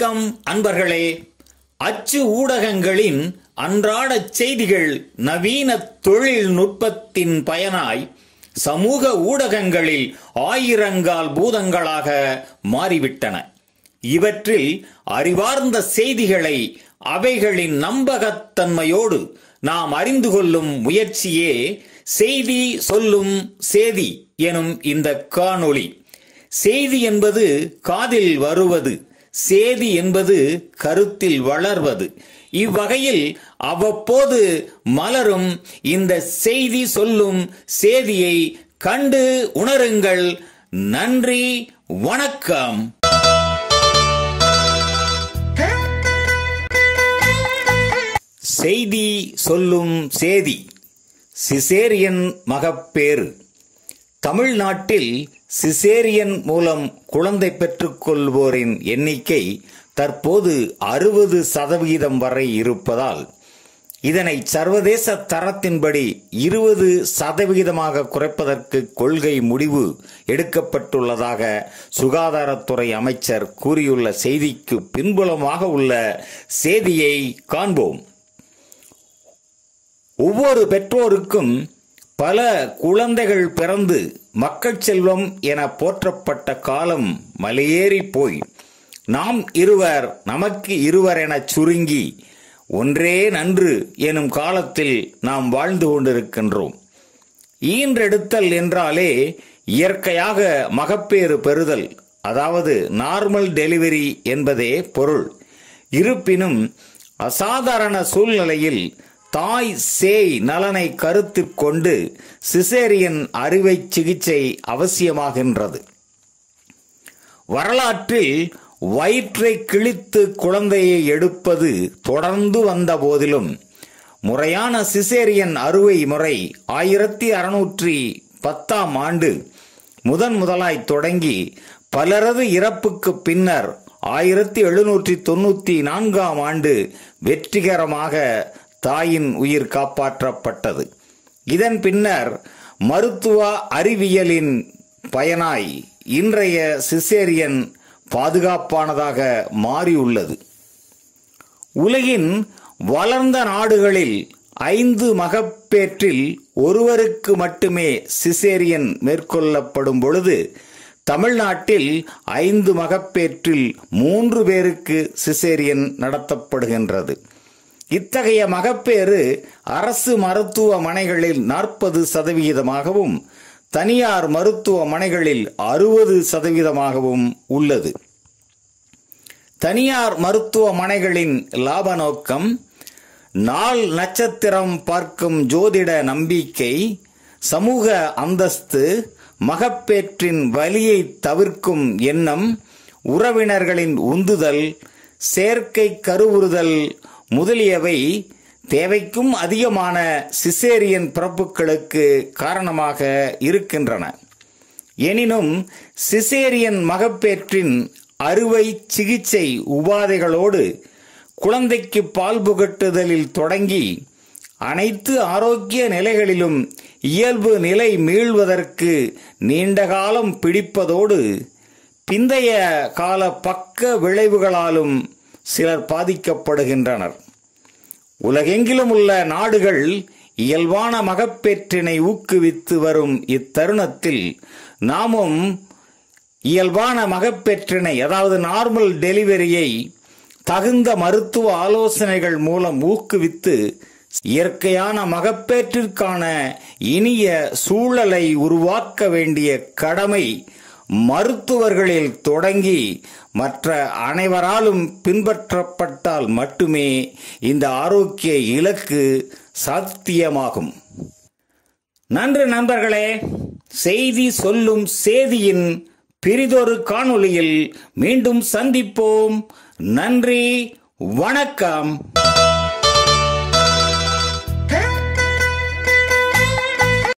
வணக்கம் அன்பர்களே அச்சு ஊடகங்களின் அன்றாடச் செய்திகள் நவீன தொழில்நுட்பத்தின் பயனாய் சமூக ஊடகங்களில் ஆயிரங்கால் பூதங்களாக மாறிவிட்டன இவற்றில் அறிவார்ந்த செய்திகளை அவைகளின் நம்பகத்தன்மையோடு நாம் அறிந்து கொள்ளும் முயற்சியே செய்தி சொல்லும் சேதி எனும் இந்த காணொளி செய்தி என்பது காதில் வருவது சேதி என்பது கருத்தில் வளர்வது இவ்வகையில் அவ்வப்போது மலரும் இந்த செய்தி சொல்லும் சேதியை கண்டு உணருங்கள் நன்றி வணக்கம் செய்தி சொல்லும் சேதி சிசேரியன் மகப்பேறு தமிழ்நாட்டில் சிசேரியன் மூலம் குழந்தை பெற்றுக்கொள்வோரின் எண்ணிக்கை தற்போது அறுபது சதவிகிதம் வரை இருப்பதால் இதனை சர்வதேச தரத்தின்படி இருபது சதவிகிதமாக குறைப்பதற்கு கொள்கை முடிவு எடுக்கப்பட்டுள்ளதாக சுகாதாரத்துறை அமைச்சர் கூறியுள்ள செய்திக்கு பின்புலமாக உள்ள செய்தியை காண்போம் ஒவ்வொரு பெற்றோருக்கும் பல குழந்தைகள் பிறந்து மக்கள் செல்வம் என போற்றப்பட்ட காலம் மலையேறி போய் நாம் இருவர் நமக்கு இருவர் எனச் சுருங்கி ஒன்றே நன்று எனும் காலத்தில் நாம் வாழ்ந்து கொண்டிருக்கின்றோம் ஈன்றெடுத்தல் என்றாலே இயற்கையாக மகப்பேறு பெறுதல் அதாவது நார்மல் டெலிவரி என்பதே பொருள் இருப்பினும் அசாதாரண சூழ்நிலையில் தாய் சேய் நலனை கருத்தில் கொண்டு சிசேரியன் அறுவை சிகிச்சை அவசியமாகின்றது வரலாற்றில் வயிற்றை கிழித்து குழந்தையை எடுப்பது தொடர்ந்து வந்த போதிலும் முறையான சிசேரியன் அறுவை முறை ஆயிரத்தி அறுநூற்றி பத்தாம் ஆண்டு முதன் முதலாய் தொடங்கி பலரது இறப்புக்கு பின்னர் ஆயிரத்தி எழுநூற்றி தொண்ணூத்தி நான்காம் ஆண்டு வெற்றிகரமாக தாயின் உயிர் காப்பாற்றப்பட்டது இதன் பின்னர் மருத்துவ அறிவியலின் பயனாய் இன்றைய சிசேரியன் பாதுகாப்பானதாக மாறியுள்ளது உலகின் வளர்ந்த நாடுகளில் ஐந்து மகப்பேற்றில் ஒருவருக்கு மட்டுமே சிசேரியன் மேற்கொள்ளப்படும் பொழுது தமிழ்நாட்டில் ஐந்து மகப்பேற்றில் மூன்று பேருக்கு சிசேரியன் நடத்தப்படுகின்றது இத்தகைய மகப்பேறு அரசு மருத்துவமனைகளில் நாற்பது சதவிகிதமாகவும் தனியார் மருத்துவமனைகளில் அறுபது சதவீதமாகவும் உள்ளது தனியார் மருத்துவமனைகளின் லாப நோக்கம் நாள் நட்சத்திரம் பார்க்கும் ஜோதிட நம்பிக்கை சமூக அந்தஸ்து மகப்பேற்றின் வலியை தவிர்க்கும் எண்ணம் உறவினர்களின் உந்துதல் செயற்கை கருவுறுதல் முதலியவை தேவைக்கும் அதிகமான சிசேரியன் பிறப்புகளுக்கு காரணமாக இருக்கின்றன எனினும் சிசேரியன் மகப்பேற்றின் அறுவை சிகிச்சை உபாதைகளோடு குழந்தைக்கு பால் புகட்டுதலில் தொடங்கி அனைத்து ஆரோக்கிய நிலைகளிலும் இயல்பு நிலை மீள்வதற்கு நீண்ட காலம் பிடிப்பதோடு பிந்தைய கால பக்க விளைவுகளாலும் சிலர் பாதிக்கப்படுகின்றனர் உலகெங்கிலும் உள்ள நாடுகள் இயல்பான மகப்பேற்றினை ஊக்குவித்து வரும் இத்தருணத்தில் நாமும் இயல்பான மகப்பேற்றினை அதாவது நார்மல் டெலிவரியை தகுந்த மருத்துவ ஆலோசனைகள் மூலம் ஊக்குவித்து இயற்கையான மகப்பேற்றிற்கான இனிய சூழலை உருவாக்க வேண்டிய கடமை மருத்துவர்களில் தொடங்கி மற்ற அனைவராலும் பின்பற்றப்பட்டால் மட்டுமே இந்த ஆரோக்கிய இலக்கு சாத்தியமாகும் நன்று நண்பர்களே செய்தி சொல்லும் செய்தியின் பிரிதொரு காணொளியில் மீண்டும் சந்திப்போம் நன்றி வணக்கம்